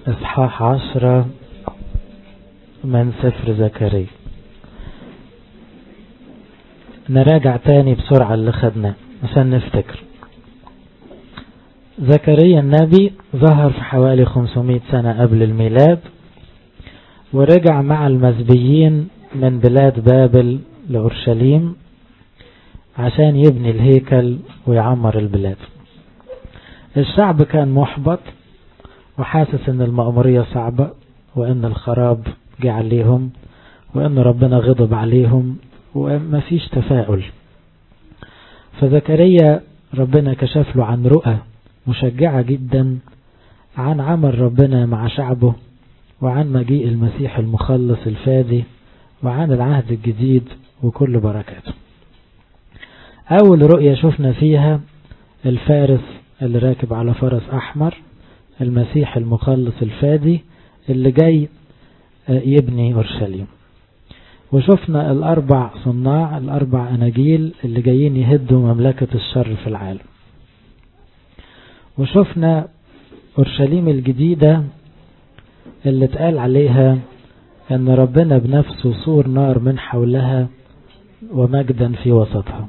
إصحاح عشرة من سفر زكريا نراجع تاني بسرعة اللي خدناه عشان نفتكر زكريا النبي ظهر في حوالي 500 سنة قبل الميلاد ورجع مع المزبيين من بلاد بابل لأورشليم عشان يبني الهيكل ويعمر البلاد الشعب كان محبط وحاسس ان المأمورية صعبة وان الخراب جه عليهم وان ربنا غضب عليهم وما فيش تفاؤل فزكريا ربنا كشف له عن رؤى مشجعة جدا عن عمل ربنا مع شعبه وعن مجيء المسيح المخلص الفادي وعن العهد الجديد وكل بركاته أول رؤية شفنا فيها الفارس اللي راكب على فرس أحمر المسيح المخلص الفادي اللي جاي يبني أورشليم وشفنا الأربع صناع الأربع أناجيل اللي جايين يهدوا مملكة الشر في العالم وشفنا أورشليم الجديدة اللي اتقال عليها أن ربنا بنفسه صور نار من حولها ومجدا في وسطها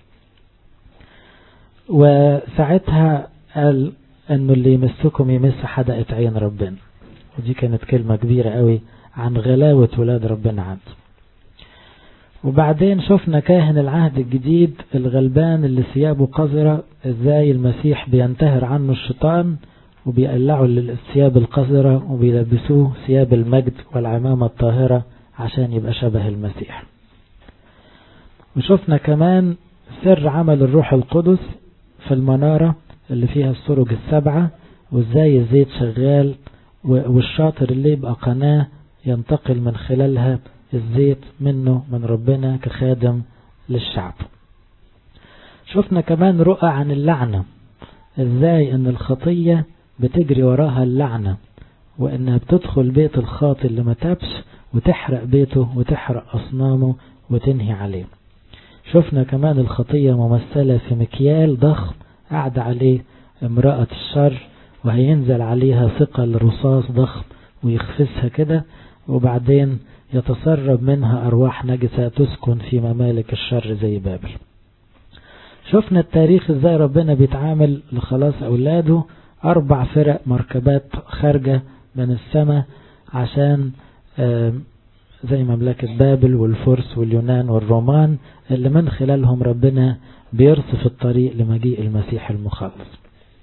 وساعتها قال أنه اللي يمسكم يمس حدقة عين ربنا ودي كانت كلمة كبيرة قوي عن غلاوة ولاد ربنا عنده وبعدين شفنا كاهن العهد الجديد الغلبان اللي ثيابه قذرة ازاي المسيح بينتهر عنه الشيطان وبيقلعوا الثياب القذرة وبيلبسوه ثياب المجد والعمامة الطاهرة عشان يبقى شبه المسيح وشفنا كمان سر عمل الروح القدس في المنارة اللي فيها السرج السبعة وازاي الزيت شغال والشاطر اللي يبقى قناة ينتقل من خلالها الزيت منه من ربنا كخادم للشعب شفنا كمان رؤى عن اللعنة ازاي ان الخطية بتجري وراها اللعنة وانها بتدخل بيت الخاطئ اللي ما تابش وتحرق بيته وتحرق اصنامه وتنهي عليه شفنا كمان الخطية ممثلة في مكيال ضخم قاعد عليه امرأة الشر وهينزل عليها ثقل رصاص ضخم ويخفسها كده وبعدين يتسرب منها أرواح نجسة تسكن في ممالك الشر زي بابل شفنا التاريخ ازاي ربنا بيتعامل لخلاص أولاده أربع فرق مركبات خارجة من السماء عشان زي مملكة بابل والفرس واليونان والرومان اللي من خلالهم ربنا بيرصف الطريق لمجيء المسيح المخلص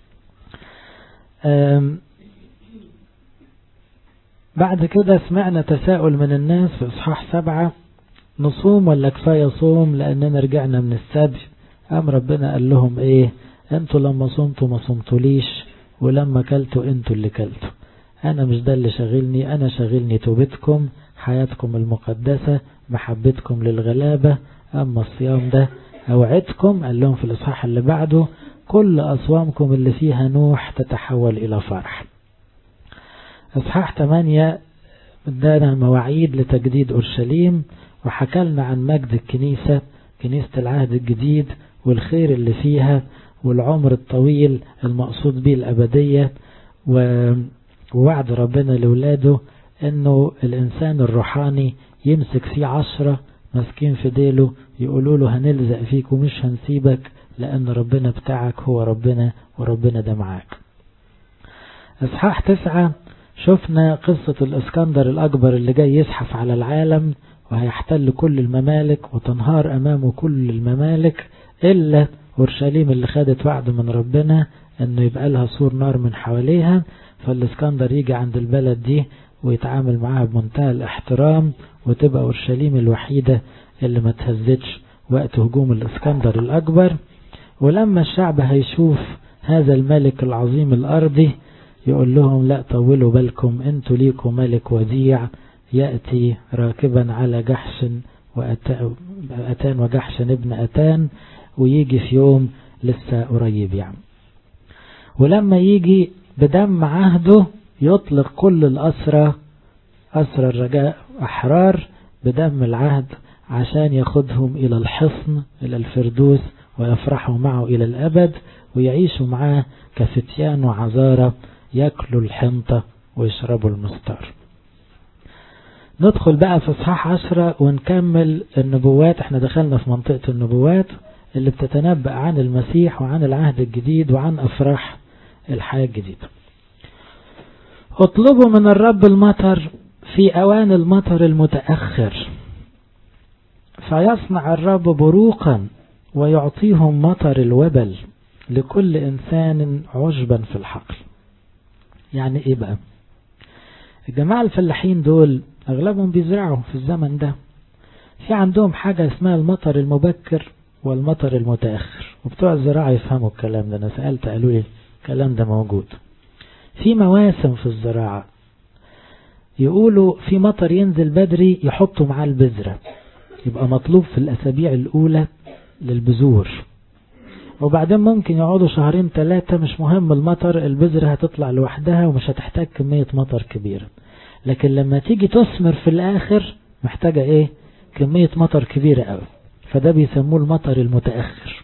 بعد كده سمعنا تساؤل من الناس في إصحاح سبعة نصوم ولا كفاية صوم لأننا رجعنا من السبي أم ربنا قال لهم إيه أنتوا لما صمتوا ما صمتوليش ولما كلتوا أنتوا اللي كلتوا أنا مش ده اللي شغلني أنا شغلني توبتكم حياتكم المقدسة محبتكم للغلابة أما الصيام ده أوعدكم قال لهم في الإصحاح اللي بعده كل أصوامكم اللي فيها نوح تتحول إلى فرح إصحاح 8 ادانا مواعيد لتجديد أورشليم وحكى لنا عن مجد الكنيسة كنيسة العهد الجديد والخير اللي فيها والعمر الطويل المقصود به الأبدية ووعد ربنا لولاده انه الانسان الروحاني يمسك فيه عشرة ماسكين في ديله يقولوا له هنلزق فيك ومش هنسيبك لان ربنا بتاعك هو ربنا وربنا ده معاك اصحاح تسعة شفنا قصة الاسكندر الاكبر اللي جاي يزحف على العالم وهيحتل كل الممالك وتنهار امامه كل الممالك الا اورشليم اللي خدت وعد من ربنا انه يبقى لها سور نار من حواليها فالاسكندر يجي عند البلد دي ويتعامل معاها بمنتهى الاحترام وتبقى اورشليم الوحيدة اللي ما تهزتش وقت هجوم الاسكندر الاكبر ولما الشعب هيشوف هذا الملك العظيم الارضي يقول لهم لا طولوا بالكم انتوا ليكم ملك وديع يأتي راكبا على جحش وأتان وجحش ابن أتان ويجي في يوم لسه قريب يعني ولما يجي بدم عهده يطلق كل الأسرى أسرى الرجاء أحرار بدم العهد عشان ياخدهم إلى الحصن إلى الفردوس ويفرحوا معه إلى الأبد ويعيشوا معاه كفتيان وعذارة يأكلوا الحنطة ويشربوا المستار ندخل بقى في اصحاح عشرة ونكمل النبوات احنا دخلنا في منطقة النبوات اللي بتتنبأ عن المسيح وعن العهد الجديد وعن أفراح الحياة الجديدة اطلبوا من الرب المطر في أوان المطر المتأخر فيصنع الرب بروقا ويعطيهم مطر الوبل لكل إنسان عشبا في الحقل يعني إيه بقى الجماعة الفلاحين دول أغلبهم بيزرعوا في الزمن ده في عندهم حاجة اسمها المطر المبكر والمطر المتأخر وبتوع الزراعة يفهموا الكلام ده أنا سألت قالوا لي الكلام ده موجود في مواسم في الزراعة يقولوا في مطر ينزل بدري يحطوا معاه البذرة يبقى مطلوب في الأسابيع الأولى للبذور وبعدين ممكن يقعدوا شهرين ثلاثة مش مهم المطر البذرة هتطلع لوحدها ومش هتحتاج كمية مطر كبيرة لكن لما تيجي تثمر في الآخر محتاجة ايه كمية مطر كبيرة قوي فده بيسموه المطر المتأخر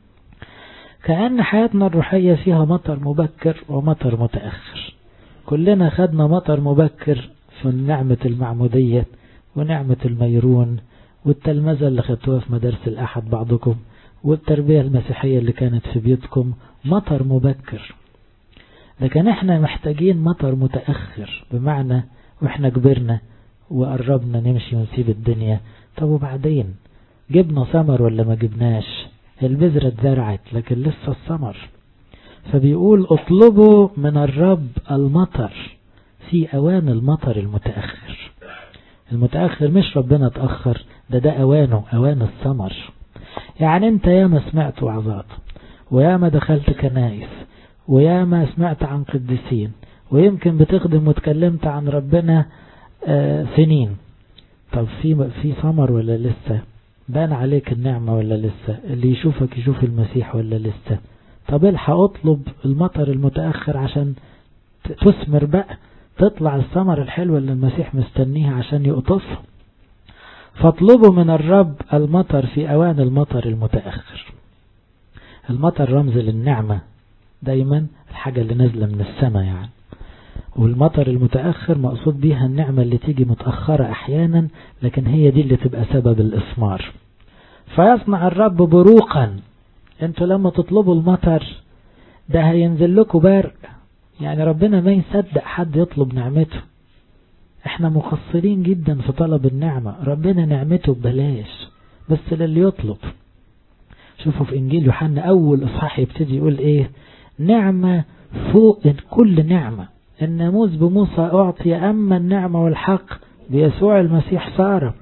كأن حياتنا الروحية فيها مطر مبكر ومطر متأخر كلنا خدنا مطر مبكر في نعمة المعمودية ونعمة الميرون والتلمذة اللي خدتوها في مدارس الأحد بعضكم والتربية المسيحية اللي كانت في بيوتكم مطر مبكر لكن احنا محتاجين مطر متأخر بمعنى واحنا كبرنا وقربنا نمشي ونسيب الدنيا طب وبعدين جبنا ثمر ولا ما جبناش البذرة اتزرعت لكن لسه الثمر فبيقول اطلبوا من الرب المطر في اوان المطر المتأخر المتأخر مش ربنا اتأخر ده ده اوانه اوان الثمر يعني انت ياما سمعت وعظات وياما دخلت كنايس وياما سمعت عن قديسين ويمكن بتخدم وتكلمت عن ربنا آه سنين طب في في ثمر ولا لسه بان عليك النعمة ولا لسه اللي يشوفك يشوف المسيح ولا لسه طب الحق اطلب المطر المتأخر عشان تثمر بقى تطلع الثمر الحلو اللي المسيح مستنيها عشان يقطفها فاطلبوا من الرب المطر في اوان المطر المتأخر المطر رمز للنعمة دايما الحاجة اللي نازلة من السماء يعني والمطر المتأخر مقصود بيها النعمة اللي تيجي متأخرة أحيانا لكن هي دي اللي تبقى سبب الإثمار فيصنع الرب بروقا انتوا لما تطلبوا المطر ده هينزل لكم برق يعني ربنا ما يصدق حد يطلب نعمته احنا مقصرين جدا في طلب النعمة ربنا نعمته ببلاش بس للي يطلب شوفوا في انجيل يوحنا اول اصحاح يبتدي يقول ايه نعمة فوق كل نعمة الناموس بموسى أعطي أما النعمة والحق بيسوع المسيح صار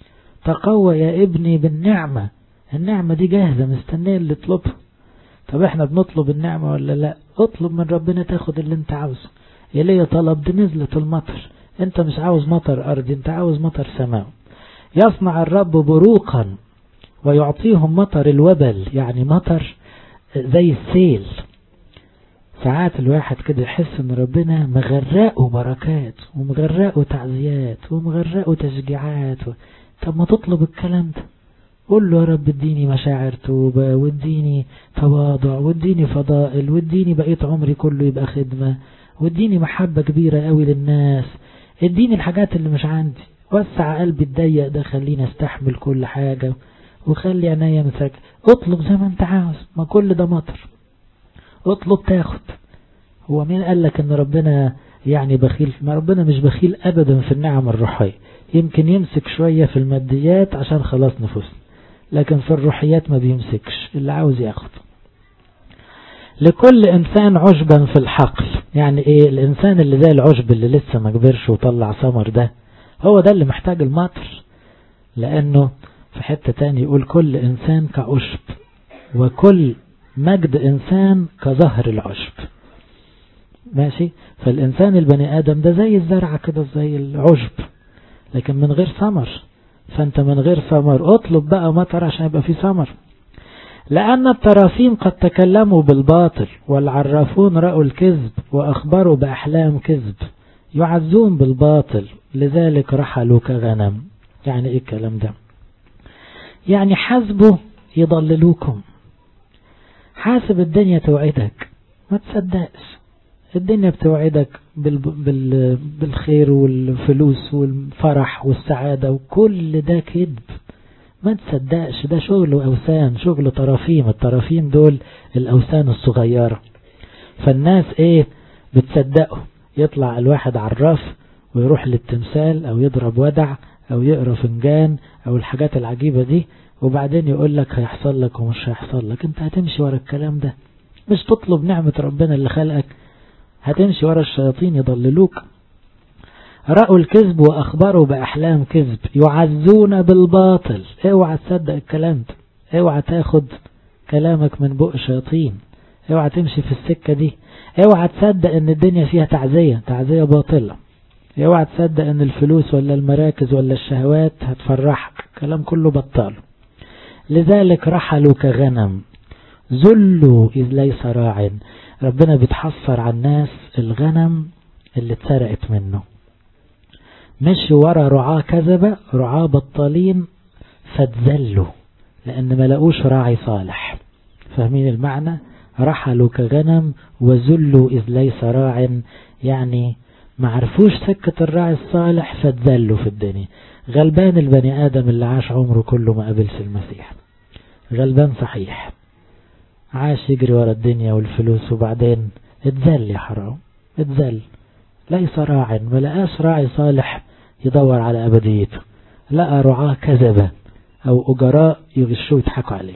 تقوى يا ابني بالنعمة النعمة دي جاهزة مستنية اللي يطلبها طب احنا بنطلب النعمة ولا لا اطلب من ربنا تاخد اللي انت عاوزه إليه طلب دي نزلت المطر انت مش عاوز مطر أرضي انت عاوز مطر سماوي يصنع الرب بروقا ويعطيهم مطر الوبل يعني مطر زي السيل ساعات الواحد كده يحس ان ربنا مغرقه بركات ومغرقه تعزيات ومغرقه تشجيعات و... طب ما تطلب الكلام ده قول له يا رب اديني مشاعر توبة واديني تواضع واديني فضائل واديني بقيت عمري كله يبقى خدمة واديني محبة كبيرة قوي للناس اديني الحاجات اللي مش عندي وسع قلبي الضيق ده خليني استحمل كل حاجة وخلي عينيا مساك اطلب زي ما انت عاوز ما كل ده مطر اطلب تاخد هو مين قال لك ان ربنا يعني بخيل ما ربنا مش بخيل ابدا في النعم الروحية يمكن يمسك شوية في الماديات عشان خلاص نفوسنا لكن في الروحيات ما بيمسكش اللي عاوز ياخد لكل انسان عشبا في الحقل يعني ايه الانسان اللي زي العشب اللي لسه ما كبرش وطلع ثمر ده هو ده اللي محتاج المطر لانه في حتة تاني يقول كل انسان كعشب وكل مجد إنسان كظهر العشب ماشي فالإنسان البني آدم ده زي الزرعة كده زي العشب لكن من غير ثمر فأنت من غير ثمر اطلب بقى مطر عشان يبقى في ثمر لأن التراثيم قد تكلموا بالباطل والعرافون رأوا الكذب وأخبروا بأحلام كذب يعزون بالباطل لذلك رحلوا كغنم يعني ايه الكلام ده يعني حسبوا يضللوكم حاسب الدنيا توعدك ما تصدقش الدنيا بتوعدك بال بال بالخير والفلوس والفرح والسعادة وكل ده كذب ما تصدقش ده شغل أوثان شغل طرافيم الطرافيم دول الأوثان الصغيرة فالناس ايه بتصدقه يطلع الواحد عراف ويروح للتمثال او يضرب ودع او يقرا فنجان او الحاجات العجيبة دي وبعدين يقول لك هيحصل لك ومش هيحصل لك انت هتمشي ورا الكلام ده مش تطلب نعمة ربنا اللي خلقك هتمشي ورا الشياطين يضللوك رأوا الكذب وأخبروا بأحلام كذب يعزون بالباطل اوعى تصدق الكلام ده اوعى تاخد كلامك من بق شياطين اوعى تمشي في السكة دي اوعى تصدق ان الدنيا فيها تعزية تعزية باطلة اوعى تصدق ان الفلوس ولا المراكز ولا الشهوات هتفرحك كلام كله بطال لذلك رحلوا كغنم ذلوا إذ ليس راع ربنا بيتحسر على الناس الغنم اللي اتسرقت منه مشوا ورا رعاة كذبة رعاة بطالين فتذلوا لأن ما لقوش راعي صالح فاهمين المعنى رحلوا كغنم وذلوا إذ ليس راع يعني ما عرفوش سكة الراعي الصالح فتذلوا في الدنيا غلبان البني آدم اللي عاش عمره كله ما قابلش المسيح غلبان صحيح عاش يجري ورا الدنيا والفلوس وبعدين اتذل يا حرام اتذل ليس راع ما لقاش راعي صالح يدور على أبديته لقى رعاة كذبة أو أجراء يغشوا يضحكوا عليه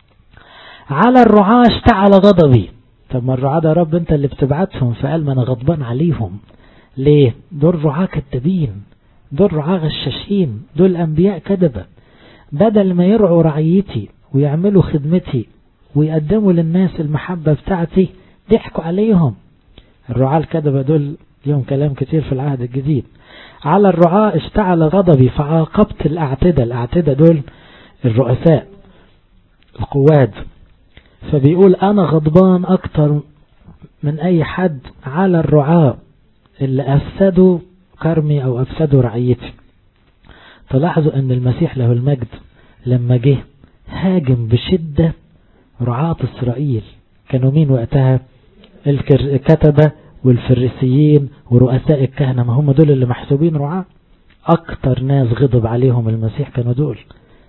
على الرعاة اشتعل غضبي طب ما الرعاة ده رب انت اللي بتبعتهم فقال ما انا غضبان عليهم ليه دول رعاة كذابين دول رعاة غشاشين دول أنبياء كذبة بدل ما يرعوا رعيتي ويعملوا خدمتي ويقدموا للناس المحبة بتاعتي ضحكوا عليهم الرعاة الكذبة دول ليهم كلام كتير في العهد الجديد على الرعاة اشتعل غضبي فعاقبت الأعتدة الأعتدة دول الرؤساء القواد فبيقول أنا غضبان أكتر من أي حد على الرعاة اللي أفسدوا كرمي أو أفسدوا رعيتي تلاحظوا أن المسيح له المجد لما جه هاجم بشدة رعاة إسرائيل كانوا مين وقتها الكتبة والفريسيين ورؤساء الكهنة ما هم دول اللي محسوبين رعاة أكتر ناس غضب عليهم المسيح كانوا دول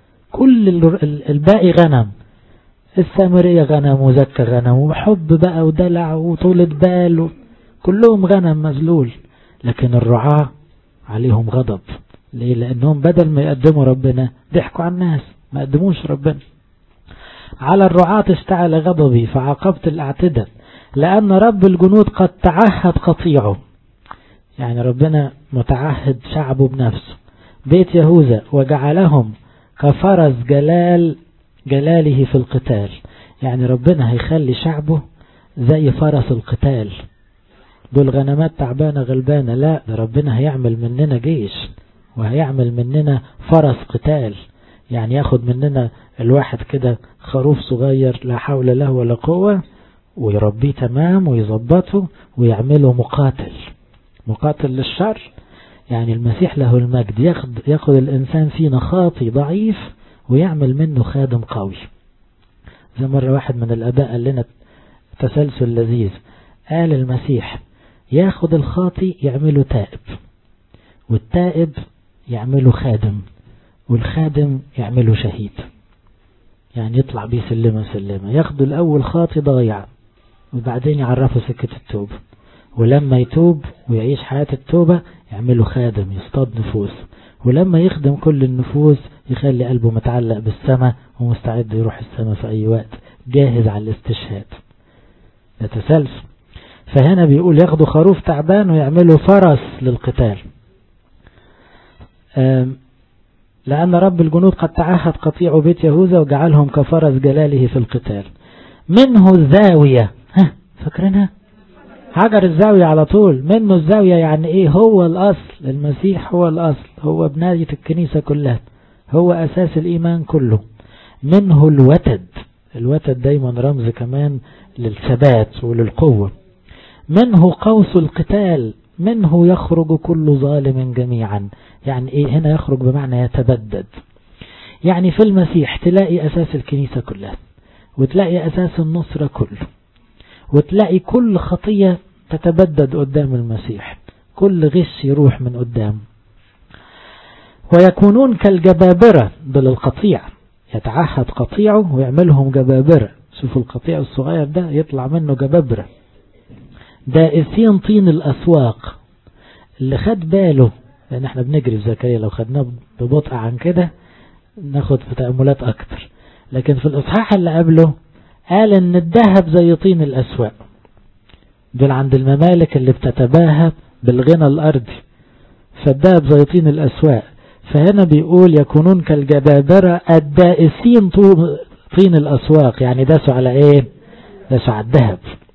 كل الباقي غنم السامرية غنم وزكى غنم وحب بقى ودلع وطولة بال كلهم غنم مذلول لكن الرعاة عليهم غضب ليه لأنهم بدل ما يقدموا ربنا ضحكوا على الناس ما قدموش ربنا على الرعاة اشتعل غضبي فعاقبت الاعتداء لأن رب الجنود قد تعهد قطيعه يعني ربنا متعهد شعبه بنفسه بيت يهوذا وجعلهم كفرس جلال جلاله في القتال يعني ربنا هيخلي شعبه زي فرس القتال دول غنمات تعبانة غلبانة لا ده ربنا هيعمل مننا جيش وهيعمل مننا فرس قتال يعني ياخد مننا الواحد كده خروف صغير لا حول له ولا قوة ويربيه تمام ويظبطه ويعمله مقاتل مقاتل للشر يعني المسيح له المجد ياخد, ياخد الإنسان فينا خاطي ضعيف ويعمل منه خادم قوي زي مرة واحد من الأباء قال لنا تسلسل لذيذ قال المسيح ياخد الخاطي يعمله تائب والتائب يعمله خادم والخادم يعمله شهيد يعني يطلع بيه سلمة سلمة ياخدوا الأول خاطي ضايع وبعدين يعرفوا سكة التوبة ولما يتوب ويعيش حياة التوبة يعمله خادم يصطاد نفوس ولما يخدم كل النفوس يخلي قلبه متعلق بالسماء ومستعد يروح السماء في أي وقت جاهز على الاستشهاد يتسلسل فهنا بيقول ياخدوا خروف تعبان ويعملوا فرس للقتال لأن رب الجنود قد تعهد قطيع بيت يهوذا وجعلهم كفرس جلاله في القتال منه الزاوية ها فاكرينها حجر الزاوية على طول منه الزاوية يعني ايه هو الأصل المسيح هو الأصل هو بناية الكنيسة كلها هو أساس الإيمان كله منه الوتد الوتد دايما رمز كمان للثبات وللقوة منه قوس القتال منه يخرج كل ظالم جميعا يعني ايه هنا يخرج بمعنى يتبدد يعني في المسيح تلاقي أساس الكنيسة كلها وتلاقي أساس النصرة كله وتلاقي كل خطية تتبدد قدام المسيح كل غش يروح من قدام ويكونون كالجبابرة دول القطيع يتعهد قطيعه ويعملهم جبابرة شوفوا القطيع الصغير ده يطلع منه جبابرة دائسين طين الأسواق اللي خد باله لأن احنا بنجري في زكريا لو خدناه ببطء عن كده ناخد في تأملات أكتر لكن في الإصحاح اللي قبله قال إن الذهب زي طين الأسواق دول عند الممالك اللي بتتباهى بالغنى الأرضي فالذهب زي طين الأسواق فهنا بيقول يكونون كالجبابرة الدائسين طين الأسواق يعني داسوا على ايه داسوا على الذهب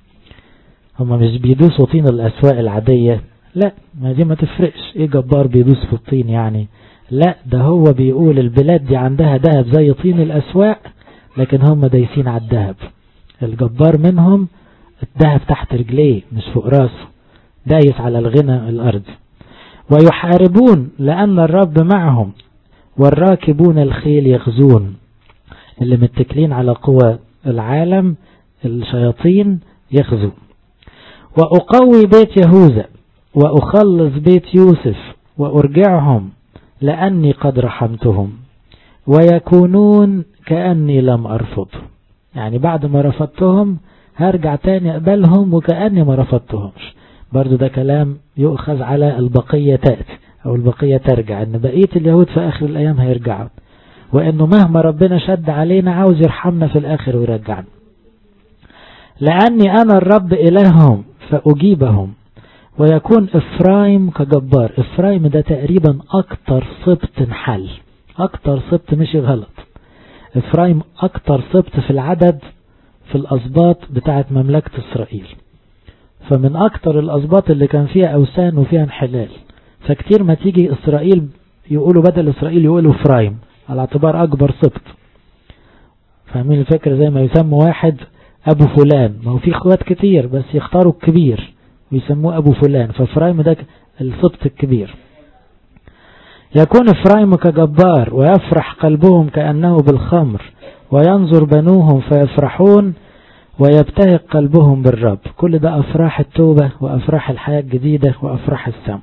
هم مش بيدوسوا طين الأسواق العادية لا ما دي ما تفرقش ايه جبار بيدوس في الطين يعني لا ده هو بيقول البلاد دي عندها ذهب زي طين الأسواق لكن هم دايسين على الذهب الجبار منهم الذهب تحت رجليه مش فوق راسه دايس على الغنى الأرضي ويحاربون لأن الرب معهم والراكبون الخيل يغزون اللي متكلين على قوى العالم الشياطين يغزو وأقوي بيت يهوذا وأخلص بيت يوسف وأرجعهم لأني قد رحمتهم ويكونون كأني لم أرفض يعني بعد ما رفضتهم هرجع تاني أقبلهم وكأني ما رفضتهمش برضو ده كلام يؤخذ على البقية تأتي أو البقية ترجع أن بقية اليهود في آخر الأيام هيرجعوا وأنه مهما ربنا شد علينا عاوز يرحمنا في الآخر ويرجعنا لأني أنا الرب إلههم فأجيبهم ويكون إفرايم كجبار إفرايم ده تقريبا أكتر سبط حل أكتر سبط مش غلط إفرايم أكتر سبط في العدد في الأسباط بتاعت مملكة إسرائيل فمن أكتر الأسباط اللي كان فيها أوسان وفيها انحلال فكتير ما تيجي إسرائيل يقولوا بدل إسرائيل يقولوا إفرايم على اعتبار أكبر سبط فاهمين الفكرة زي ما يسموا واحد أبو فلان ما هو في اخوات كتير بس يختاروا الكبير ويسموه أبو فلان فإفرايم ده السبط الكبير يكون إفرايم كجبار ويفرح قلبهم كأنه بالخمر وينظر بنوهم فيفرحون ويبتهق قلبهم بالرب كل ده أفراح التوبة وأفراح الحياة الجديدة وأفراح السم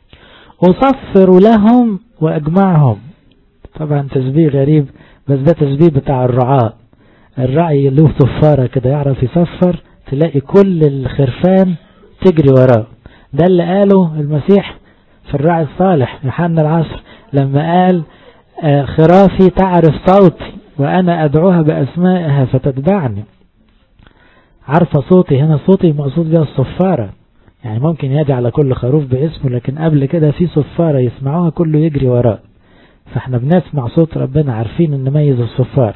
أصفر لهم وأجمعهم طبعا تشبيه غريب بس ده تشبيه بتاع الرعاة الرعي له صفارة كده يعرف يصفر تلاقي كل الخرفان تجري وراه ده اللي قاله المسيح في الراعي الصالح يوحنا العصر لما قال خرافي تعرف صوتي وأنا أدعوها بأسمائها فتتبعني عارفة صوتي هنا صوتي مقصود بها الصفارة يعني ممكن يدي على كل خروف باسمه لكن قبل كده في صفارة يسمعوها كله يجري وراه فاحنا بنسمع صوت ربنا عارفين ان نميز الصفار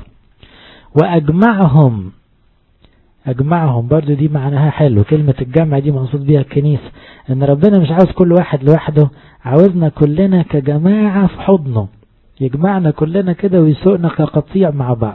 وأجمعهم أجمعهم برضو دي معناها حلو كلمة الجمع دي مقصود بيها الكنيسة ان ربنا مش عاوز كل واحد لوحده عاوزنا كلنا كجماعة في حضنه يجمعنا كلنا كده ويسوقنا كقطيع مع بعض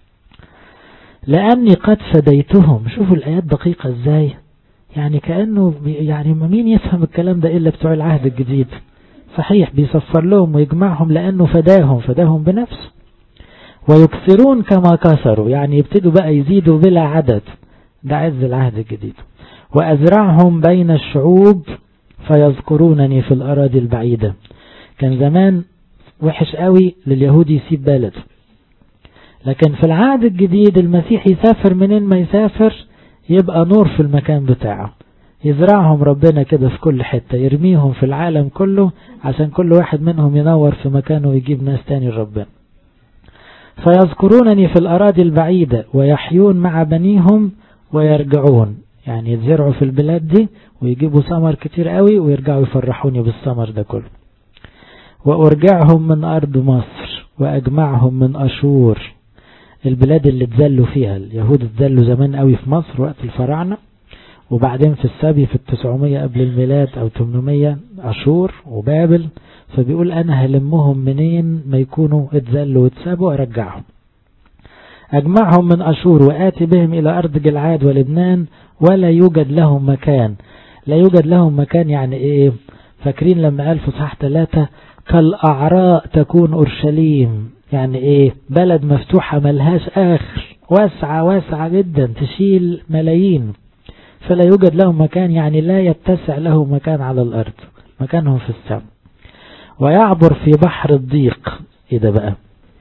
لأني قد فديتهم شوفوا الآيات دقيقة ازاي يعني كأنه يعني مين يفهم الكلام ده إلا بتوع العهد الجديد صحيح بيصفر لهم ويجمعهم لأنه فداهم فداهم بنفسه ويكثرون كما كثروا يعني يبتدوا بقى يزيدوا بلا عدد ده عز العهد الجديد وأزرعهم بين الشعوب فيذكرونني في الأراضي البعيدة كان زمان وحش قوي لليهود يسيب بلده لكن في العهد الجديد المسيح يسافر منين ما يسافر يبقى نور في المكان بتاعه يزرعهم ربنا كده في كل حتة يرميهم في العالم كله عشان كل واحد منهم ينور في مكانه ويجيب ناس تاني لربنا فيذكرونني في الأراضي البعيدة ويحيون مع بنيهم ويرجعون يعني يتزرعوا في البلاد دي ويجيبوا ثمر كتير قوي ويرجعوا يفرحوني بالثمر ده كله وأرجعهم من أرض مصر وأجمعهم من أشور البلاد اللي اتذلوا فيها اليهود اتذلوا زمان قوي في مصر وقت الفراعنة وبعدين في السبي في التسعمية قبل الميلاد أو 800 أشور وبابل فبيقول أنا هلمهم منين ما يكونوا اتذلوا واتسابوا أرجعهم أجمعهم من أشور وآتي بهم إلى أرض جلعاد ولبنان ولا يوجد لهم مكان لا يوجد لهم مكان يعني إيه فاكرين لما قال في صحاح ثلاثة كالأعراء تكون أورشليم يعني إيه بلد مفتوحة ملهاش آخر واسعة واسعة جدا تشيل ملايين فلا يوجد لهم مكان يعني لا يتسع له مكان على الأرض مكانهم في السماء ويعبر في بحر الضيق إيه ده بقى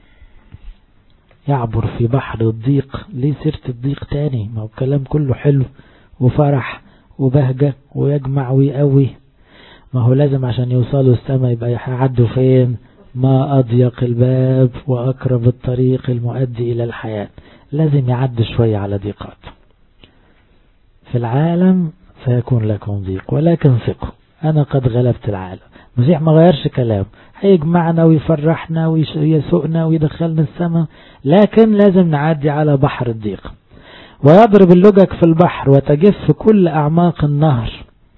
يعبر في بحر الضيق ليه سيرة الضيق تاني ما هو الكلام كله حلو وفرح وبهجة ويجمع ويقوي ما هو لازم عشان يوصلوا السماء يبقى يعدوا فين ما أضيق الباب وأقرب الطريق المؤدي إلى الحياة لازم يعد شوية على ضيقات في العالم سيكون لكم ضيق ولكن ثقوا أنا قد غلبت العالم المسيح ما غيرش كلام هيجمعنا ويفرحنا ويسوقنا ويدخلنا السماء لكن لازم نعدي على بحر الضيق ويضرب اللجج في البحر وتجف كل أعماق النهر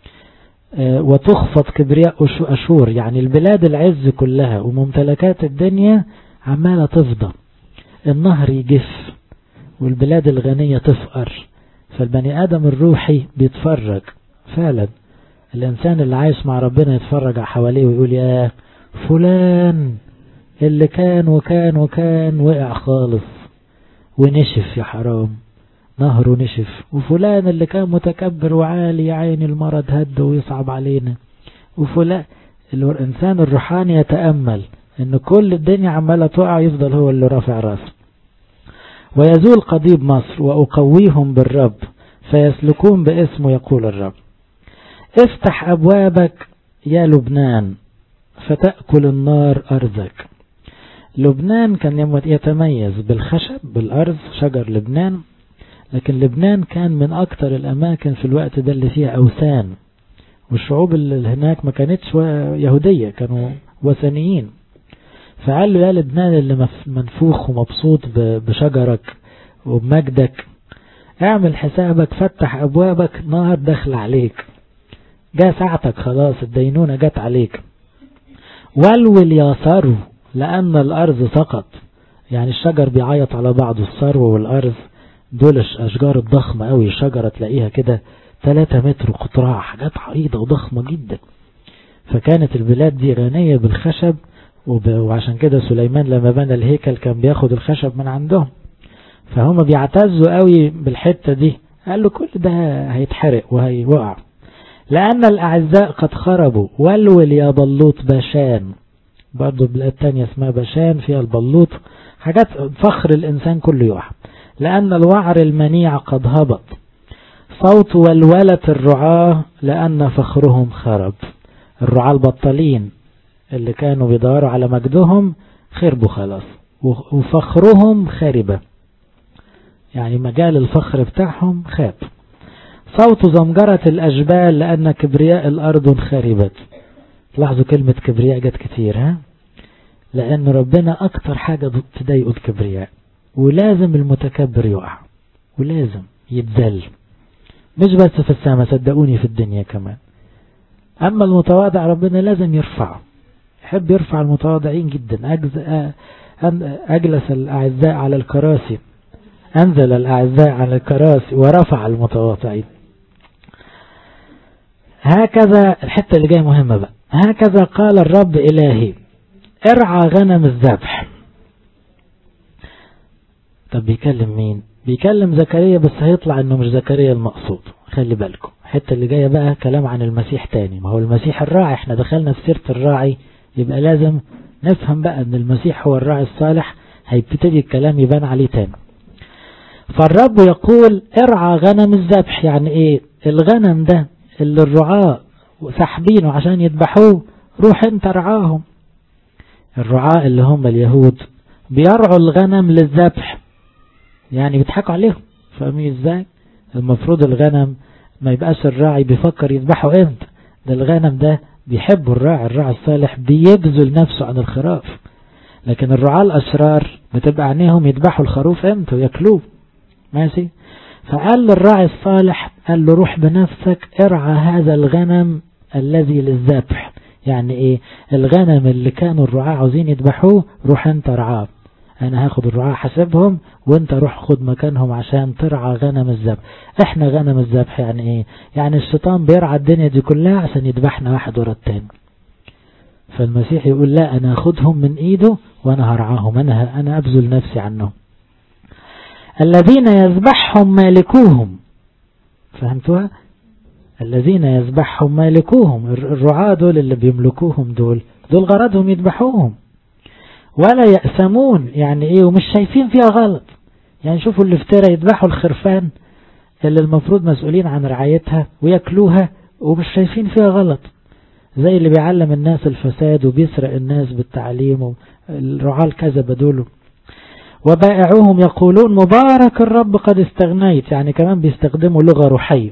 وتخفض كبرياء أشور يعني البلاد العز كلها وممتلكات الدنيا عمالة تفضى النهر يجف والبلاد الغنية تفقر فالبني آدم الروحي بيتفرج فعلا الإنسان اللي عايش مع ربنا يتفرج على حواليه ويقول يا فلان اللي كان وكان وكان وقع خالص ونشف يا حرام نهره نشف وفلان اللي كان متكبر وعالي يا عيني المرض هد ويصعب علينا وفلان الإنسان الروحاني يتأمل ان كل الدنيا عمالة تقع يفضل هو اللي رافع راسه ويزول قضيب مصر وأقويهم بالرب فيسلكون باسمه يقول الرب افتح أبوابك يا لبنان فتأكل النار أرزك لبنان كان يتميز بالخشب بالأرز شجر لبنان لكن لبنان كان من أكثر الأماكن في الوقت ده اللي فيها أوثان والشعوب اللي هناك ما كانتش يهودية كانوا وثنيين فقال له يا لبنان اللي منفوخ ومبسوط بشجرك وبمجدك اعمل حسابك فتح أبوابك نار دخل عليك جاء ساعتك خلاص الدينونة جت عليك والول يا ثرو لأن الأرض سقط يعني الشجر بيعيط على بعضه الثرو والأرض دول الأشجار الضخمة قوي الشجرة تلاقيها كده 3 متر قطرها حاجات عريضة وضخمة جدا فكانت البلاد دي غنية بالخشب وعشان كده سليمان لما بنى الهيكل كان بياخد الخشب من عندهم فهم بيعتزوا قوي بالحتة دي قال له كل ده هيتحرق وهيوقع لأن الأعزاء قد خربوا والول يا بلوط باشان برضو بلاد تانية اسمها باشان فيها البلوط حاجات فخر الإنسان كله يقع لأن الوعر المنيع قد هبط صوت ولولة الرعاة لأن فخرهم خرب الرعاة البطالين اللي كانوا بيدوروا على مجدهم خربوا خلاص وفخرهم خربة يعني مجال الفخر بتاعهم خاب صوت زمجرة الأجبال لأن كبرياء الأرض خربت لاحظوا كلمة كبرياء جت كتير ها لأن ربنا أكتر حاجة تضايقه الكبرياء ولازم المتكبر يقع ولازم يتذل مش بس في السماء صدقوني في الدنيا كمان أما المتواضع ربنا لازم يرفعه يحب يرفع المتواضعين جدا أجلس الأعزاء على الكراسي أنزل الأعزاء على الكراسي ورفع المتواضعين هكذا الحتة اللي جاية مهمة بقى هكذا قال الرب إلهي ارعى غنم الذبح طب بيكلم مين بيكلم زكريا بس هيطلع انه مش زكريا المقصود خلي بالكم الحته اللي جايه بقى كلام عن المسيح تاني ما هو المسيح الراعي احنا دخلنا في سيره الراعي يبقى لازم نفهم بقى ان المسيح هو الراعي الصالح هيبتدي الكلام يبان عليه تاني فالرب يقول ارعى غنم الذبح يعني ايه الغنم ده اللي الرعاة ساحبينه عشان يذبحوه روح انت رعاهم الرعاة اللي هم اليهود بيرعوا الغنم للذبح يعني بيضحكوا عليهم فاهمين ازاي المفروض الغنم ما يبقاش الراعي بيفكر يذبحه امتى ده الغنم ده بيحبوا الراعي الراعي الصالح بيبذل نفسه عن الخراف لكن الرعاة الأشرار بتبقى عينيهم يذبحوا الخروف امتى وياكلوه ماشي فقال للراعي الصالح قال له روح بنفسك ارعى هذا الغنم الذي للذبح يعني ايه الغنم اللي كانوا الرعاة عاوزين يذبحوه روح انت رعاه انا هاخد الرعاة حسبهم وانت روح خد مكانهم عشان ترعى غنم الذبح احنا غنم الذبح يعني ايه يعني الشيطان بيرعى الدنيا دي كلها عشان يذبحنا واحد ورا التاني فالمسيح يقول لا انا اخدهم من ايده وانا هرعاهم انا انا ابذل نفسي عنهم الذين يذبحهم مالكوهم فهمتوها الذين يذبحهم مالكوهم الرعاة دول اللي بيملكوهم دول دول غرضهم يذبحوهم ولا يأسمون يعني ايه ومش شايفين فيها غلط يعني شوفوا اللي افترى يذبحوا الخرفان اللي المفروض مسؤولين عن رعايتها وياكلوها ومش شايفين فيها غلط زي اللي بيعلم الناس الفساد وبيسرق الناس بالتعليم الرعاة الكذبة دول وبائعوهم يقولون مبارك الرب قد استغنيت يعني كمان بيستخدموا لغة روحية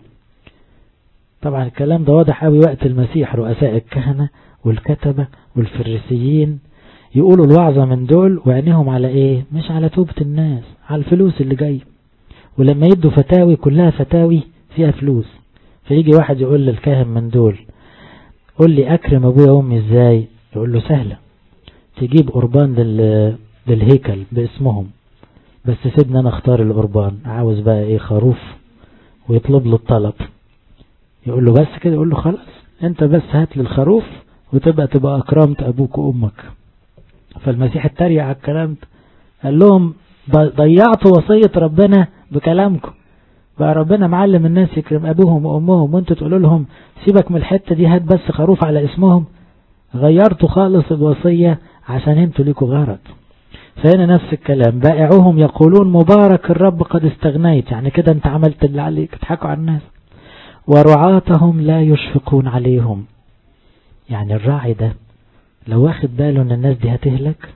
طبعا الكلام ده واضح قوي وقت المسيح رؤساء الكهنة والكتبة والفريسيين يقولوا الوعظة من دول وعينيهم على ايه مش على توبة الناس على الفلوس اللي جاي ولما يدوا فتاوي كلها فتاوي فيها فلوس فيجي واحد يقول للكاهن من دول قول لي اكرم ابويا وامي ازاي يقول له سهلة تجيب قربان لل... للهيكل باسمهم بس سيبني انا اختار القربان عاوز بقى ايه خروف ويطلب له الطلب يقول له بس كده يقول له خلاص انت بس هات لي الخروف وتبقى تبقى اكرمت ابوك وامك فالمسيح اتريق على الكلام ده قال لهم ضيعتوا وصية ربنا بكلامكم بقى ربنا معلم الناس يكرم ابوهم وامهم وانتوا تقولوا لهم سيبك من الحتة دي هات بس خروف على اسمهم غيرتوا خالص الوصية عشان انتوا ليكوا غرض فهنا نفس الكلام بائعوهم يقولون مبارك الرب قد استغنيت يعني كده انت عملت اللي عليك تضحكوا على الناس ورعاتهم لا يشفقون عليهم يعني الراعي ده لو واخد باله ان الناس دي هتهلك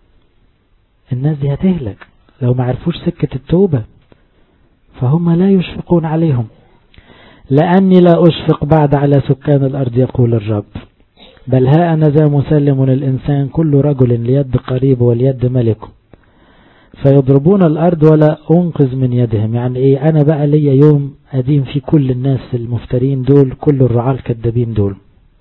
الناس دي هتهلك لو ما عرفوش سكة التوبة فهم لا يشفقون عليهم لأني لا أشفق بعد على سكان الأرض يقول الرب بل ها أنا ذا مسلم الإنسان كل رجل ليد قريب واليد ملكه فيضربون الأرض ولا أنقذ من يدهم يعني إيه أنا بقى ليا يوم أدين في كل الناس المفترين دول كل الرعاة الكذابين دول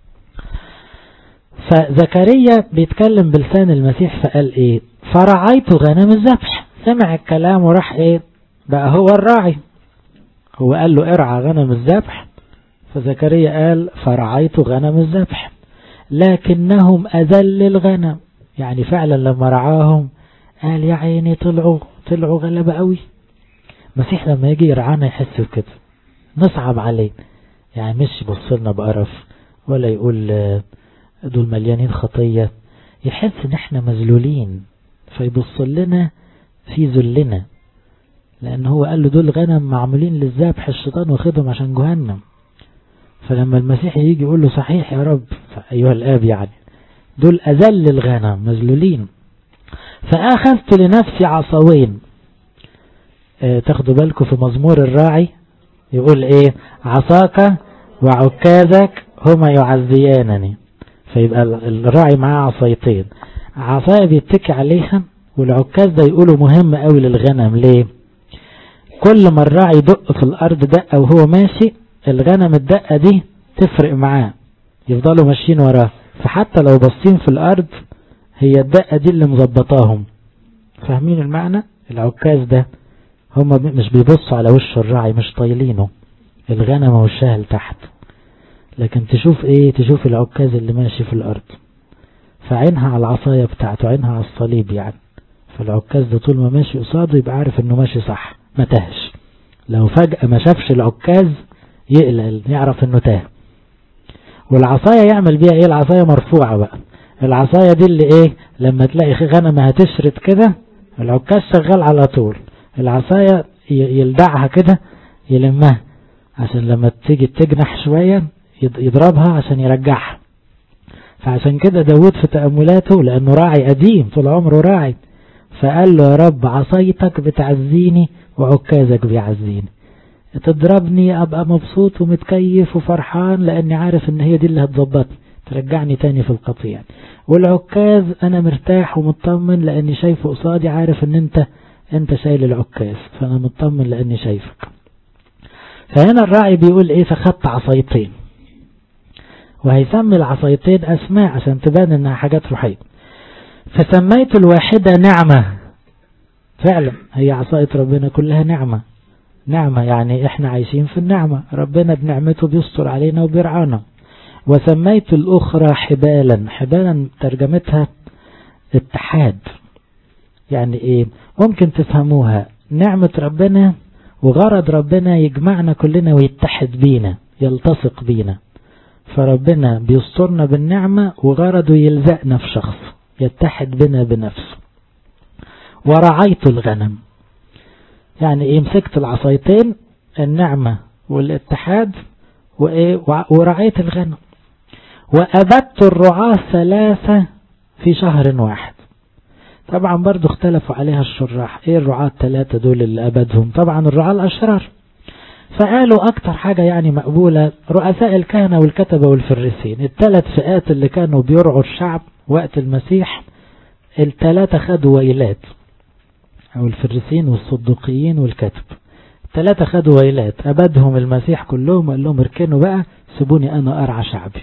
فزكريا بيتكلم بلسان المسيح فقال إيه فرعيت غنم الذبح سمع الكلام وراح إيه بقى هو الراعي هو قال له ارعى غنم الذبح فزكريا قال فرعيت غنم الذبح لكنهم أذل الغنم يعني فعلا لما رعاهم قال يا عيني طلعوا طلعوا غلبة قوي مسيح لما يجي يرعانا يحس بكده نصعب عليه يعني مش يبص لنا بقرف ولا يقول دول مليانين خطية يحس ان احنا مذلولين فيبص لنا في ذلنا لان هو قال له دول غنم معمولين للذبح الشيطان واخدهم عشان جهنم فلما المسيح يجي يقول له صحيح يا رب ايها الاب يعني دول اذل الغنم مذلولين فاخذت لنفسي عصوين اه تاخدوا بالكم في مزمور الراعي يقول ايه عصاك وعكازك هما يعزيانني فيبقى الراعي معاه عصايتين عصاية بيتكي عليها والعكاز ده يقولوا مهم قوي للغنم ليه كل ما الراعي يدق في الارض دقة وهو ماشي الغنم الدقة دي تفرق معاه يفضلوا ماشيين وراه فحتى لو باصين في الارض هي الدقة دي اللي مظبطاهم فاهمين المعنى العكاز ده هم مش بيبصوا على وش الراعي مش طايلينه الغنم وشها لتحت لكن تشوف ايه تشوف العكاز اللي ماشي في الارض فعينها على العصاية بتاعته عينها على الصليب يعني فالعكاز ده طول ما ماشي قصاده يبقى عارف انه ماشي صح ما تهش لو فجأة ما شافش العكاز يقلق يعرف انه تاه والعصاية يعمل بيها ايه العصاية مرفوعة بقى العصاية دي اللي ايه لما تلاقي غنمة هتشرد كده العكاز شغال على طول العصاية يلدعها كده يلمها عشان لما تيجي تجنح شوية يضربها عشان يرجعها فعشان كده داود في تأملاته لأنه راعي قديم طول عمره راعي فقال له يا رب عصايتك بتعزيني وعكازك بيعزيني تضربني أبقى مبسوط ومتكيف وفرحان لأني عارف إن هي دي اللي هتظبطني ترجعني تاني في القطيع والعكاز أنا مرتاح ومطمن لأني شايفه قصادي عارف إن أنت أنت شايل العكاز فأنا مطمن لأني شايفك فهنا الراعي بيقول إيه فخدت عصايتين وهيسمي العصايتين أسماء عشان تبان إنها حاجات روحية فسميت الواحدة نعمة فعلا هي عصاية ربنا كلها نعمة نعمة يعني احنا عايشين في النعمة ربنا بنعمته بيستر علينا وبيرعانا وسميت الأخرى حبالا حبالا ترجمتها اتحاد يعني ايه ممكن تفهموها نعمة ربنا وغرض ربنا يجمعنا كلنا ويتحد بينا يلتصق بينا فربنا بيسترنا بالنعمة وغرضه يلزقنا في شخص يتحد بنا بنفسه ورعيت الغنم يعني ايه مسكت العصايتين النعمة والاتحاد وايه ورعيت الغنم وأبدت الرعاة ثلاثة في شهر واحد طبعا برضو اختلفوا عليها الشراح ايه الرعاة الثلاثة دول اللي أبدهم طبعا الرعاة الأشرار فقالوا أكتر حاجة يعني مقبولة رؤساء الكهنة والكتبة والفريسين الثلاث فئات اللي كانوا بيرعوا الشعب وقت المسيح الثلاثة خدوا ويلات أو الفريسين والصدوقيين والكتب الثلاثة خدوا ويلات أبدهم المسيح كلهم قال لهم اركنوا بقى سيبوني أنا أرعى شعبي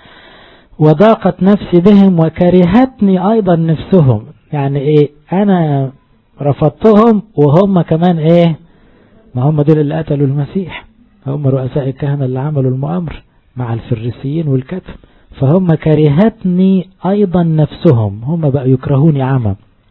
وضاقت نفسي بهم وكرهتني أيضا نفسهم يعني إيه أنا رفضتهم وهم كمان إيه ما هم دول اللي قتلوا المسيح هم رؤساء الكهنة اللي عملوا المؤامر مع الفريسيين والكتب فهم كرهتني أيضا نفسهم هم بقى يكرهوني عمى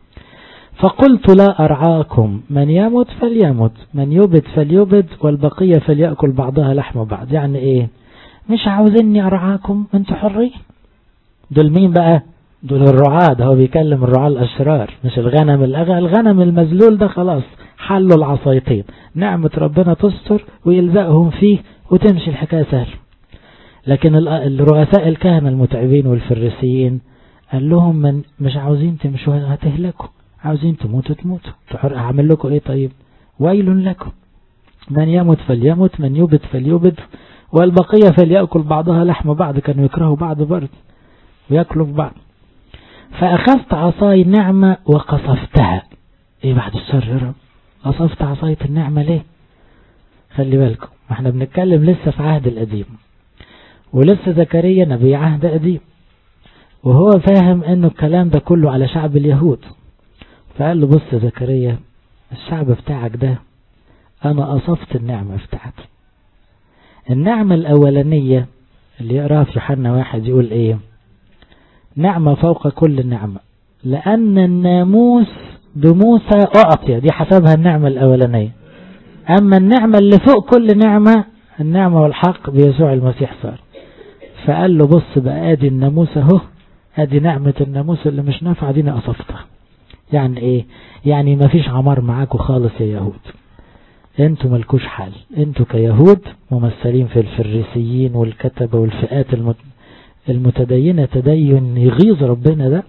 فقلت لا أرعاكم من يمت فليمت من يبد فليبد والبقية فليأكل بعضها لحم بعض يعني ايه مش عاوزيني أرعاكم انتوا حرين دول مين بقى دول الرعاة ده هو بيكلم الرعاة الأشرار مش الغنم الأغى الغنم المذلول ده خلاص حلوا العصايتين نعمة ربنا تستر ويلزقهم فيه وتمشي الحكاية سهل لكن الرؤساء الكهنة المتعبين والفريسيين قال لهم من مش عاوزين تمشوا هتهلكوا عاوزين تموتوا تموتوا هعمل لكم ايه طيب ويل لكم من يمت فليمت من يبد فليبد والبقية فليأكل بعضها لحم بعض كانوا يكرهوا بعض برد ويأكلوا في بعض فأخذت عصاي النعمة وقصفتها ايه بعد الشر يا رب قصفت عصاية النعمة ليه خلي بالكم ما احنا بنتكلم لسه في عهد القديم ولسه زكريا نبي عهد قديم وهو فاهم انه الكلام ده كله على شعب اليهود فقال له بص يا زكريا الشعب بتاعك ده انا قصفت النعمة بتاعته النعمة الاولانية اللي يقراها في يوحنا واحد يقول ايه نعمة فوق كل نعمة لان الناموس بموسى اعطي دي حسبها النعمة الاولانية اما النعمة اللي فوق كل نعمة النعمة والحق بيسوع المسيح صار فقال له بص بقى ادي الناموس اهو ادي نعمة الناموس اللي مش نافعة دي قصفتها يعني ايه يعني ما فيش عمار معاكم خالص يا يهود انتوا ملكوش حال انتوا كيهود ممثلين في الفريسيين والكتبة والفئات المتدينة تدين يغيظ ربنا ده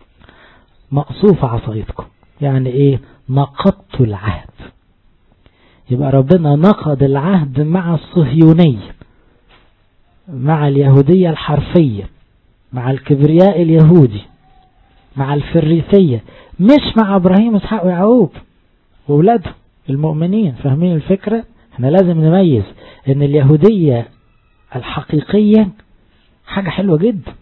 مقصوف عصايتكم يعني ايه نقضت العهد يبقى ربنا نقض العهد مع الصهيونية مع اليهودية الحرفية مع الكبرياء اليهودي مع الفريسية مش مع ابراهيم اسحاق ويعقوب واولاده المؤمنين فاهمين الفكرة احنا لازم نميز ان اليهودية الحقيقية حاجة حلوة جدا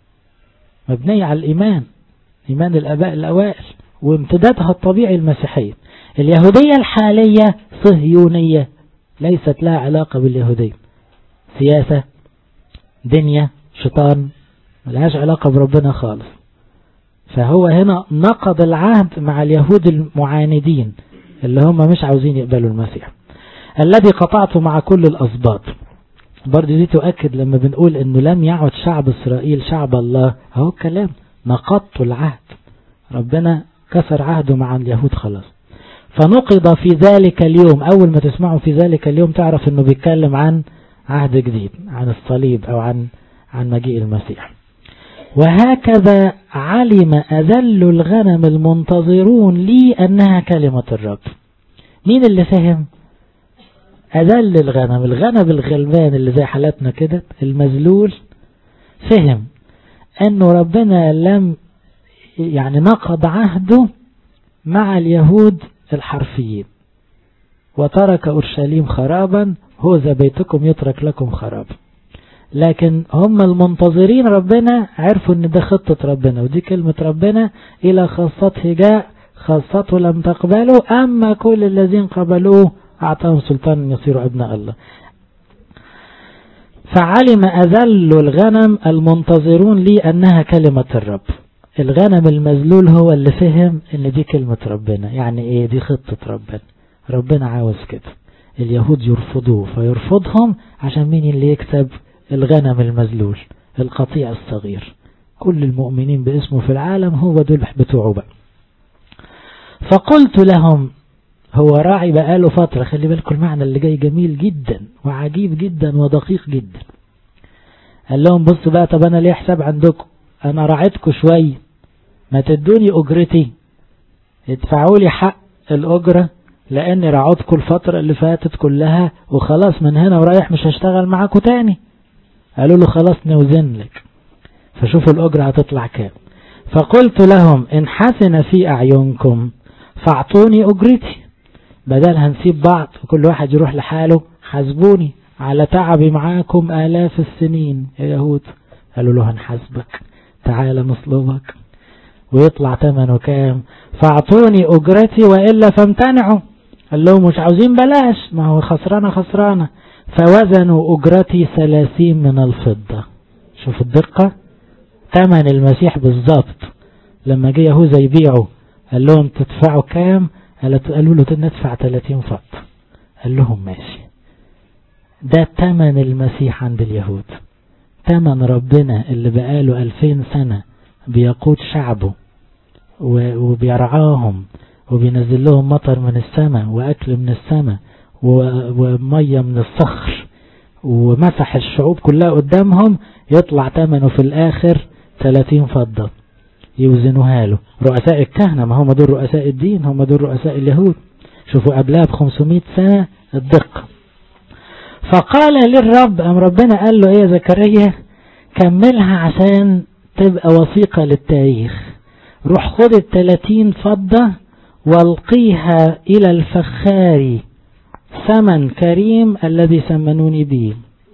مبنية على الايمان ايمان الاباء الاوائل وامتدادها الطبيعي المسيحية اليهودية الحالية صهيونية ليست لها علاقة باليهودية سياسة دنيا شيطان ملهاش علاقة بربنا خالص فهو هنا نقض العهد مع اليهود المعاندين اللي هم مش عاوزين يقبلوا المسيح الذي قطعته مع كل الأسباط برضه دي تؤكد لما بنقول انه لم يعد شعب اسرائيل شعب الله اهو كلام نقضت العهد ربنا كسر عهده مع اليهود خلاص فنقض في ذلك اليوم اول ما تسمعوا في ذلك اليوم تعرف انه بيتكلم عن عهد جديد عن الصليب او عن عن مجيء المسيح وهكذا علم أذل الغنم المنتظرون لي أنها كلمة الرب مين اللي فهم أذل الغنم الغنم الغلبان اللي زي حالتنا كده المذلول فهم أنه ربنا لم يعني نقض عهده مع اليهود الحرفيين وترك أورشليم خرابا هوذا بيتكم يترك لكم خرابا لكن هم المنتظرين ربنا عرفوا ان ده خطة ربنا ودي كلمة ربنا الى خاصته جاء خاصته لم تقبلوا اما كل الذين قبلوه اعطاهم سلطان يصيروا ابناء الله فعلم اذل الغنم المنتظرون لي انها كلمة الرب الغنم المذلول هو اللي فهم ان دي كلمة ربنا يعني ايه دي خطة ربنا ربنا عاوز كده اليهود يرفضوه فيرفضهم عشان مين اللي يكسب الغنم المذلول القطيع الصغير كل المؤمنين باسمه في العالم هو دول بتوعه بقى فقلت لهم هو راعي بقاله فترة خلي بالكم المعنى اللي جاي جميل جدا وعجيب جدا ودقيق جدا قال لهم بصوا بقى طب انا ليه حساب عندكم انا راعيتكم شوية ما تدوني اجرتي ادفعوا لي حق الاجرة لاني رعوتكم الفترة اللي فاتت كلها وخلاص من هنا ورايح مش هشتغل معاكم تاني قالوا له خلاص نوزن لك فشوفوا الاجرة هتطلع كام فقلت لهم ان حسن في اعينكم فاعطوني اجرتي بدل هنسيب بعض وكل واحد يروح لحاله حاسبوني على تعبي معاكم آلاف السنين يا يهود قالوا له هنحاسبك تعال نصلبك ويطلع ثمنه كام فاعطوني أجرتي وإلا فامتنعوا قال لهم مش عاوزين بلاش ما هو خسرانة خسرانة فوزنوا أجرتي ثلاثين من الفضة شوف الدقة ثمن المسيح بالظبط لما جه يهوذا يبيعه قال لهم تدفعوا كام قالوا له ندفع 30 فضة قال لهم ماشي ده تمن المسيح عند اليهود تمن ربنا اللي بقاله ألفين سنة بيقود شعبه وبيرعاهم وبينزل لهم مطر من السماء وأكل من السماء ومية من الصخر ومسح الشعوب كلها قدامهم يطلع تمنه في الآخر 30 فضة يوزنوها له رؤساء الكهنة ما هم دول رؤساء الدين هم دول رؤساء اليهود شوفوا قبلها ب 500 سنة الدقة فقال للرب أم ربنا قال له ايه يا زكريا كملها عشان تبقى وثيقة للتاريخ روح خد التلاتين فضة والقيها إلى الفخار ثمن كريم الذي سمنوني به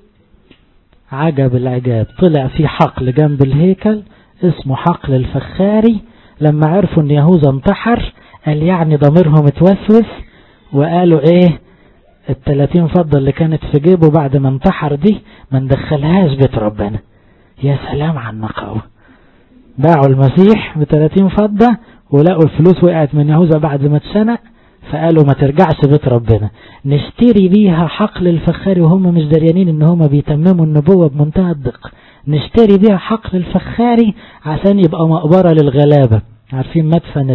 عجب العجاب طلع في حقل جنب الهيكل اسمه حقل الفخاري لما عرفوا ان يهوذا انتحر قال يعني ضميرهم اتوسوس وقالوا ايه التلاتين فضة اللي كانت في جيبه بعد ما انتحر دي ما ندخلهاش بيت ربنا يا سلام على النقاوة باعوا المسيح بتلاتين فضة ولقوا الفلوس وقعت من يهوذا بعد ما اتشنق فقالوا ما ترجعش بيت ربنا نشتري بيها حقل الفخاري وهم مش دريانين ان هم بيتمموا النبوة بمنتهى الدقة نشتري بيها حقل الفخاري عشان يبقى مقبرة للغلابة عارفين مدفن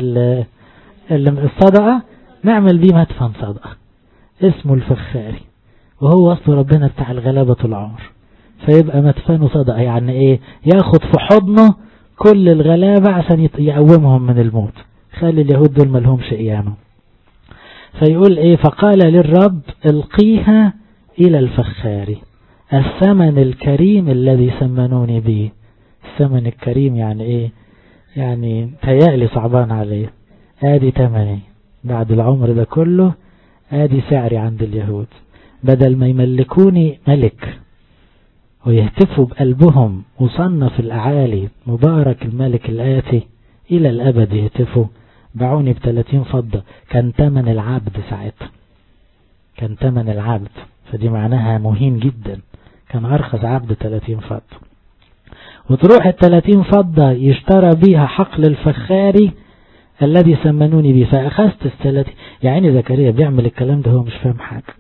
الصدقة نعمل بيه مدفن صدقة اسمه الفخاري وهو اصله ربنا بتاع الغلابة طول العمر فيبقى مدفنه صدقة يعني ايه ياخد في حضنه كل الغلابة عشان يقومهم من الموت خلي اليهود دول ملهمش قيامة فيقول ايه فقال للرب القيها الى الفخار الثمن الكريم الذي سمنوني به الثمن الكريم يعني ايه يعني تيألي صعبان عليه ادي تمني بعد العمر ده كله ادي سعري عند اليهود بدل ما يملكوني ملك ويهتفوا بقلبهم وصنف الأعالي مبارك الملك الآتي إلى الأبد يهتفوا باعوني بثلاثين فضة كان تمن العبد ساعتها كان تمن العبد فدي معناها مهين جدا كان أرخص عبد 30 فضة وتروح الثلاثين فضة يشترى بيها حقل الفخاري الذي سمنوني به فأخذت الثلاثين يعني زكريا بيعمل الكلام ده هو مش فاهم حاجة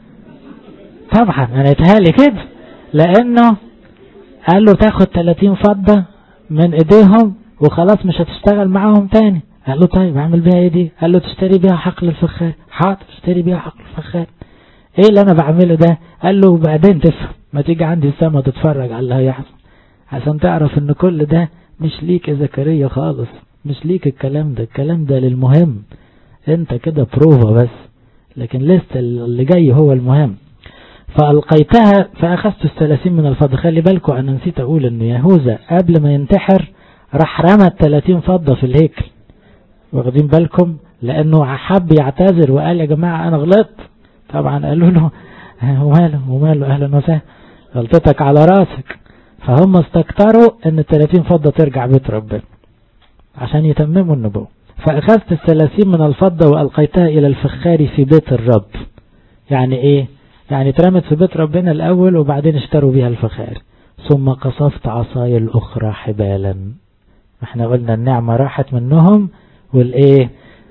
طبعا أنا يتهالي كده لأنه قال له تاخد 30 فضة من ايديهم وخلاص مش هتشتغل معاهم تاني قال له طيب اعمل بيها ايه دي قال له تشتري بيها حقل الفخار حاضر اشتري بيها حقل الفخار ايه اللي انا بعمله ده قال له بعدين تفهم ما تيجي عندي السما تتفرج على اللي هيحصل عشان تعرف ان كل ده مش ليك يا زكريا خالص مش ليك الكلام ده الكلام ده للمهم انت كده بروفا بس لكن لسه اللي جاي هو المهم فألقيتها فأخذت الثلاثين من الفضة خلي بالكم أنا نسيت أقول أن يهوذا قبل ما ينتحر راح رمى الثلاثين فضة في الهيكل واخدين بالكم لأنه حب يعتذر وقال يا جماعة أنا غلطت طبعا قالوا له وماله وماله أهلا وسهلا غلطتك على راسك فهم استكتروا أن الثلاثين فضة ترجع بيت ربنا عشان يتمموا النبوة فأخذت الثلاثين من الفضة وألقيتها إلى الفخار في بيت الرب يعني إيه يعني اترمت في بيت ربنا الأول وبعدين اشتروا بها الفخار ثم قصفت عصاي الأخرى حبالا احنا قلنا النعمة راحت منهم والإيه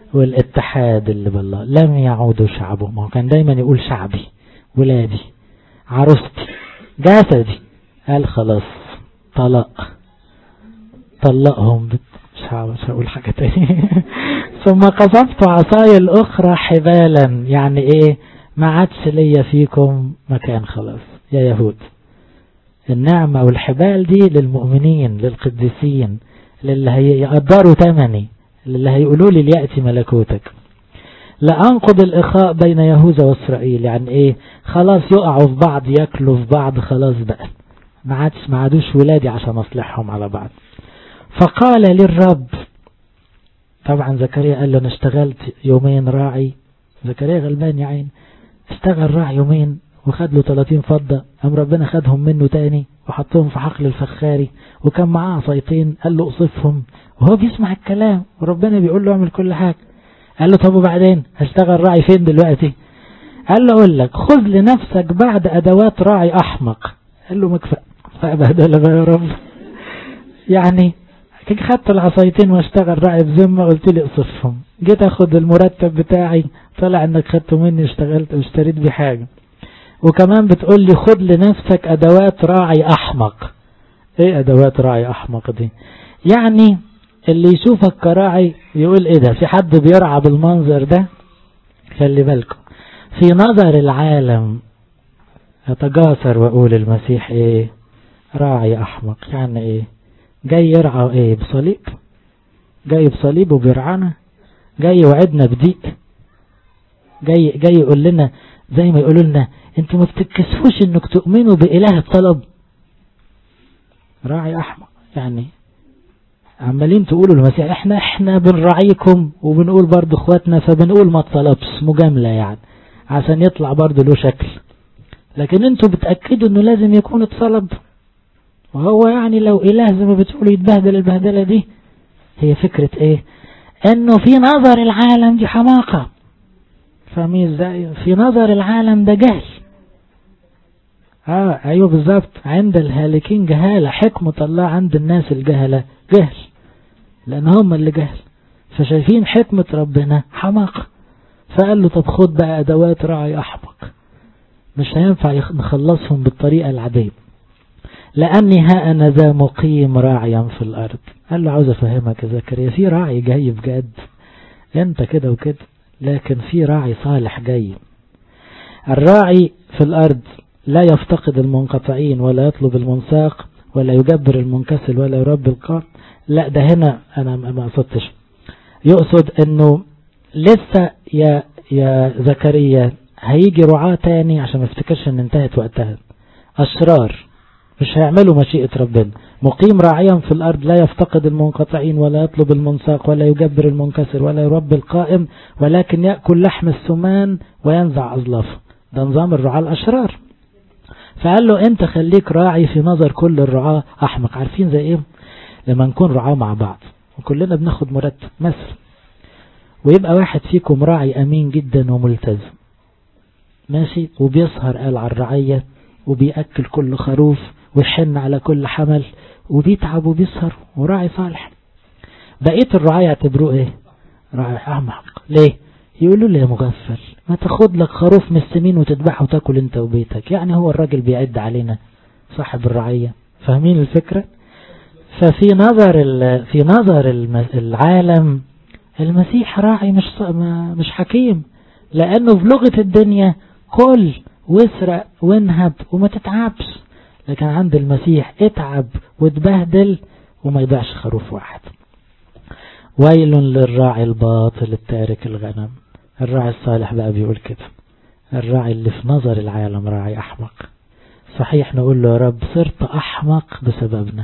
والاتحاد اللي بالله لم يعودوا شعبه ما هو كان دايما يقول شعبي ولادي عروستي جسدي قال خلاص طلاق طلقهم مش هقول حاجة تاني ثم قصفت عصاي الأخرى حبالا يعني إيه ما عادش ليا فيكم مكان خلاص يا يهود النعمة والحبال دي للمؤمنين للقديسين للي هيقدروا تمني للي هيقولوا لي ليأتي ملكوتك لأنقض الإخاء بين يهوذا وإسرائيل يعني إيه خلاص يقعوا في بعض ياكلوا في بعض خلاص بقى ما عادش ما عادوش ولادي عشان أصلحهم على بعض فقال للرب طبعا زكريا قال له انا اشتغلت يومين راعي زكريا غلبان يا عين اشتغل راعي يومين وخد له 30 فضة قام ربنا خدهم منه تاني وحطهم في حقل الفخاري وكان معاه عصايتين قال له اصفهم وهو بيسمع الكلام وربنا بيقول له اعمل كل حاجة قال له طب وبعدين هشتغل راعي فين دلوقتي قال له اقول لك خذ لنفسك بعد ادوات راعي احمق قال له مكفى فأبهدل بقى يا رب يعني كنت خدت العصايتين واشتغل راعي بذمة قلت لي اصفهم جيت اخد المرتب بتاعي طلع انك خدته مني اشتغلت واشتريت بيه حاجة وكمان بتقول لي خد لنفسك ادوات راعي احمق ايه ادوات راعي احمق دي يعني اللي يشوفك كراعي يقول ايه ده في حد بيرعى بالمنظر ده خلي بالكم في نظر العالم اتجاسر واقول المسيح ايه راعي احمق يعني ايه جاي يرعى ايه بصليب جاي بصليب وبيرعانا جاي يوعدنا بضيق جاي جاي يقول لنا زي ما يقولوا لنا انتوا ما بتتكسفوش انك تؤمنوا بإله الطلب راعي احمق يعني عمالين تقولوا المسيح احنا احنا بنراعيكم وبنقول برضو اخواتنا فبنقول ما اتصلبش مجاملة يعني عشان يطلع برضو له شكل لكن انتوا بتأكدوا انه لازم يكون اتصلب وهو يعني لو اله زي ما بتقولوا يتبهدل البهدلة دي هي فكرة ايه انه في نظر العالم دي حماقة فاهمين ازاي في نظر العالم ده جهل اه ايوه بالظبط عند الهالكين جهالة حكمة الله عند الناس الجهلة جهل لان هم اللي جهل فشايفين حكمة ربنا حماقة فقال له طب خد بقى ادوات راعي احمق مش هينفع نخلصهم بالطريقة العادية لأني ها أنا ذا مقيم راعيا في الأرض قال له عاوز أفهمك يا زكريا في راعي جاي بجد أنت كده وكده لكن في راعي صالح جاي الراعي في الأرض لا يفتقد المنقطعين ولا يطلب المنساق ولا يجبر المنكسل ولا يربي القار لا ده هنا أنا ما قصدتش يقصد أنه لسه يا يا زكريا هيجي رعاة تاني عشان ما افتكرش ان انتهت وقتها أشرار مش هيعملوا مشيئة ربنا مقيم راعيا في الأرض لا يفتقد المنقطعين ولا يطلب المنساق ولا يجبر المنكسر ولا يربي القائم ولكن يأكل لحم السمان وينزع أظلافه ده نظام الرعاة الأشرار فقال له انت خليك راعي في نظر كل الرعاة أحمق عارفين زي ايه لما نكون رعاة مع بعض وكلنا بناخد مرتب مثل ويبقى واحد فيكم راعي أمين جدا وملتزم ماشي وبيسهر قال على الرعية وبيأكل كل خروف ويحن على كل حمل وبيتعب وبيسهر وراعي صالح بقية الرعاة يعتبروه ايه راعي احمق ليه يقولوا له يا مغفل ما تاخد لك خروف من السمين وتذبحه وتاكل انت وبيتك يعني هو الراجل بيعد علينا صاحب الرعية فاهمين الفكرة ففي نظر في نظر العالم المسيح راعي مش مش حكيم لانه في لغة الدنيا كل واسرق وانهب وما تتعبش لكن عند المسيح اتعب وتبهدل وما يضيعش خروف واحد ويل للراعي الباطل التارك الغنم الراعي الصالح بقى بيقول كده الراعي اللي في نظر العالم راعي أحمق صحيح نقول له يا رب صرت أحمق بسببنا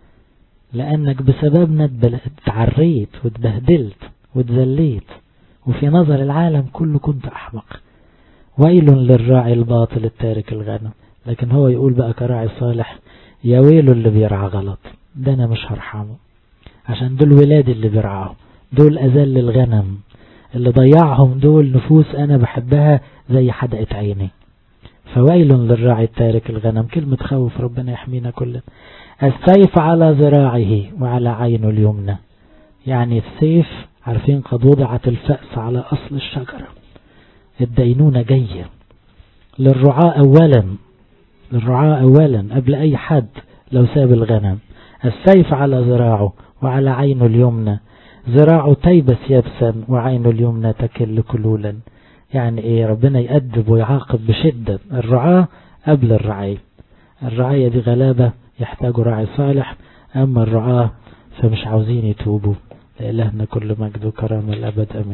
لأنك بسببنا اتعريت واتبهدلت واتذليت وفي نظر العالم كله كنت أحمق ويل للراعي الباطل التارك الغنم لكن هو يقول بقى كراعي صالح يا ويل اللي بيرعى غلط ده أنا مش هرحمه عشان دول ولادي اللي بيرعاهم دول أذل الغنم اللي ضيعهم دول نفوس أنا بحبها زي حدقة عيني فويل للراعي التارك الغنم كلمة خوف ربنا يحمينا كلنا السيف على ذراعه وعلى عينه اليمنى يعني السيف عارفين قد وضعت الفأس على أصل الشجرة الدينونة جاية للرعاة أولا للرعاة أولا قبل أي حد لو ساب الغنم السيف على ذراعه وعلى عينه اليمنى ذراعه تيبس يبسا وعينه اليمنى تكل كلولا يعني ايه ربنا يأدب ويعاقب بشدة الرعاة قبل الرعاية الرعاية دي غلابة يحتاجوا راعي صالح أما الرعاة فمش عاوزين يتوبوا لإلهنا كل مجد وكرامة الأبد أمين